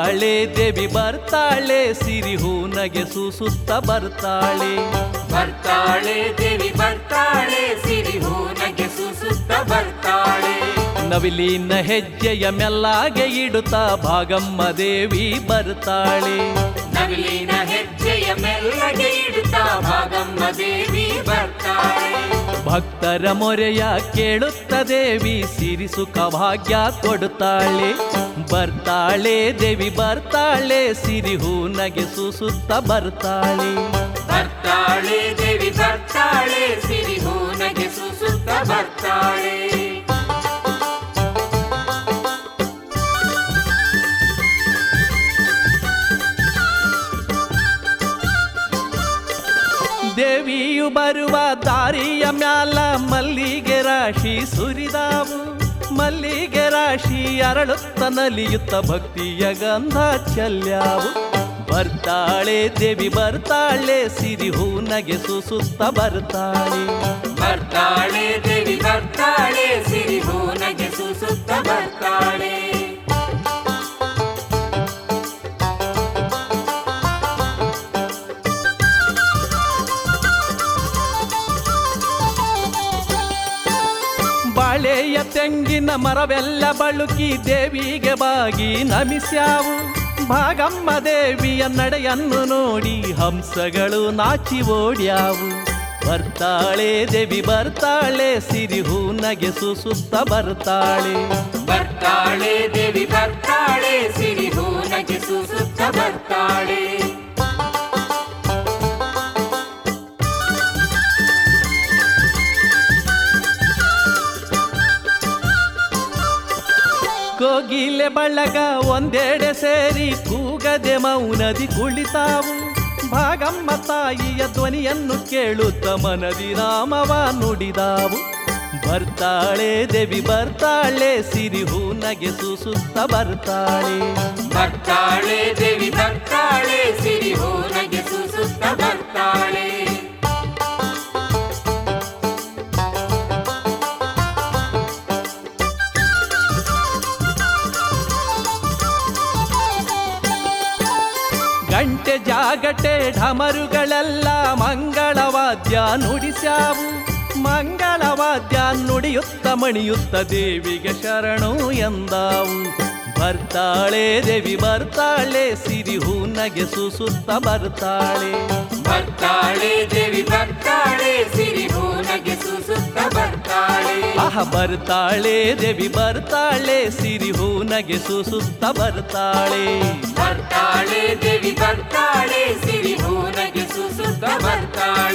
ಬರ್ತಾಳೆ ದೇವಿ ಬರ್ತಾಳೆ ಸಿರಿ ಹೂನಗೆ ಸೂಸುತ್ತ ಬರ್ತಾಳೆ ಬರ್ತಾಳೆ ದೇವಿ ಬರ್ತಾಳೆ ಸಿರಿ ಹೂನಗೆ ಸುಸುತ್ತ ಬರ್ತಾಳೆ ನವಿಲಿನ ಹೆಜ್ಜೆಯ ಮೆಲ್ಲಾಗೆ ಇಡುತ್ತಾ ಭಾಗಮ್ಮ ದೇವಿ ಬರ್ತಾಳೆ ನವಿಲಿನ ಹೆಜ್ಜೆಯ ಮೆಲ್ಲಗೆ ಇಡುತ್ತಾ ಭಾಗಮ್ಮ ದೇವಿ ಬರ್ತಾಳೆ ಭಕ್ತರ ಮೊರೆಯ ಕೇಳುತ್ತ ದೇವಿ ಸಿರಿ ಸುಖ ಭಾಗ್ಯ ಕೊಡುತ್ತಾಳೆ ಬರ್ತಾಳೆ ದೇವಿ ಬರ್ತಾಳೆ ಸಿರಿ ಹೂನಗೆ ಸೂಸುತ್ತ ಬರ್ತಾಳೆ ಬರ್ತಾಳೆ ದೇವಿ ಬರ್ತಾಳೆ ಸಿರಿ ಹೂನಗೆ ಸುಸುತ್ತ ಬರ್ತಾಳೆ ದೇವಿಯು ಬರುವ ದಾರಿಯ ಮ್ಯಾಲ ಮಲ್ಲಿಗೆ ರಾಶಿ ಸುರಿದಾವು ಮಲ್ಲಿಗೆ ರಾಶಿ ಅರಳುತ್ತ ನಲಿಯುತ್ತ ಭಕ್ತಿಯ ಗಂಧ ಚೆಲ್ಯಾವು ಬರ್ತಾಳೆ ದೇವಿ ಬರ್ತಾಳೆ ಸಿರಿ ಹೂನಗೆ ಸುಸುತ್ತ ಬರ್ತಾಳೆ ಬರ್ತಾಳೆ ದೇವಿ ಬರ್ತಾಳೆ ಸಿರಿ ಹೂನಗೆ ಸುಸುತ್ತ ಬರ್ತಾಳೆ ಬಾಳೆಯ ತೆಂಗಿನ ಮರವೆಲ್ಲ ಬಳುಕಿ ದೇವಿಗೆ ಬಾಗಿ ನಮಿಸ್ಯಾವು ಭಾಗಮ್ಮ ದೇವಿಯ ನಡೆಯನ್ನು ನೋಡಿ ಹಂಸಗಳು ನಾಚಿ ಓಡ್ಯಾವು ಬರ್ತಾಳೆ ದೇವಿ ಬರ್ತಾಳೆ ಸಿರಿ ಹೂನಗೆ ಸುಸುತ್ತ ಬರ್ತಾಳೆ ಬರ್ತಾಳೆ ದೇವಿ ಬರ್ತಾಳೆ ಸಿರಿ ಹೂನಗೆ ಸುಸುತ್ತ ಬರ್ತಾಳೆ ಕೋಗಿಲೆ ಬಳಗ ಒಂದೆಡೆ ಸೇರಿ ಕೂಗದೆ ಮೌನದಿ ಕುಳಿತಾವು ಭಾಗಮ್ಮ ತಾಯಿಯ ಧ್ವನಿಯನ್ನು ಕೇಳುತ್ತ ಮನದಿ ರಾಮವ ನುಡಿದಾವು ಬರ್ತಾಳೆ ದೇವಿ ಬರ್ತಾಳೆ ಸಿರಿ ಹೂನಗೆ ಸೂಸುತ್ತ ಬರ್ತಾಳೆ ಬರ್ತಾಳೆ ದೇವಿ ಬರ್ತಾಳೆ ಸಿರಿ ಹೂನಗೆ ಸುಸುತ್ತ ಬರ್ತಾಳೆ ಗಂಟೆ ಜಾಗಟೆ ಢಮರುಗಳೆಲ್ಲ ಮಂಗಳವಾದ್ಯ ನುಡಿಸ್ಯಾವು ಮಂಗಳವಾದ್ಯ ನುಡಿಯುತ್ತ ಮಣಿಯುತ್ತ ದೇವಿಗೆ ಶರಣು ಎಂದಾವು ಬರ್ತಾಳೆ ದೇವಿ ಬರ್ತಾಳೆ ಸಿರಿ ಹೂನಗೆ ಸೂಸುತ್ತ ಬರ್ತಾಳೆ ಬರ್ತಾಳೆ ದೇವಿ ಬರ್ತಾಳೆ ಸಿರಿ ಹೂನಗೆ ಸುಸುತ್ತ ಬರ್ತಾಳೆ ಆಹ ಬರ್ತಾಳೆ ದೇವಿ ಬರ್ತಾಳೆ ಸಿರಿ ಹೂನಗೆ ಸೂಸುತ್ತ ಬರ್ತಾಳೆ ಬರ್ತಾಳೆ ದೇವಿ ಬರ್ತಾಳೆ ಸಿರಿ ಹೂನಗೆ ಸುಸುತ್ತ ಬರ್ತಾಳೆ